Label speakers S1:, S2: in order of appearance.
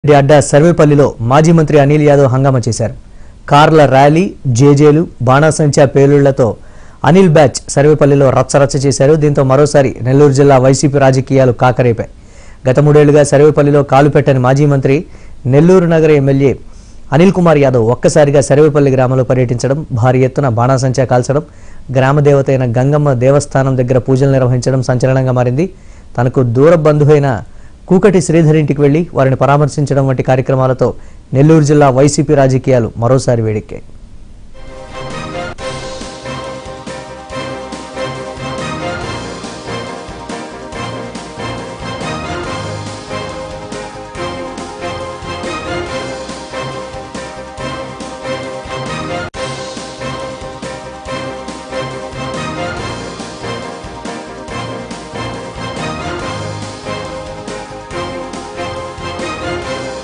S1: రెడ్డి అడ్డా సర్వేపల్లిలో మాజీ మంత్రి అనిల్ యాదవ్ హంగామా చేశారు కార్ల ర్యాలీ జేజేలు బాణాసంచా పేలుళ్లతో అనిల్ బ్యాచ్ సర్వేపల్లిలో రచ్చరచ్చ చేశారు దీంతో మరోసారి నెల్లూరు జిల్లా వైసీపీ రాజకీయాలు కాకరేపాయి గత మూడేళ్లుగా సర్వేపల్లిలో కాలు పెట్టని మాజీ మంత్రి నెల్లూరు నగర ఎమ్మెల్యే అనిల్ కుమార్ యాదవ్ ఒక్కసారిగా సర్వేపల్లి గ్రామంలో పర్యటించడం భారీ ఎత్తున బాణాసంచా కాల్చడం గ్రామ దేవత అయిన గంగమ్మ దేవస్థానం దగ్గర పూజలు నిర్వహించడం సంచలనంగా మారింది తనకు దూర బంధువైన కూకటి శ్రీధర్ ఇంటికి వెళ్లి వారిని పరామర్శించడం వంటి కార్యక్రమాలతో నెల్లూరు జిల్లా వైసీపీ రాజకీయాలు మరోసారి వేడెక్కాయి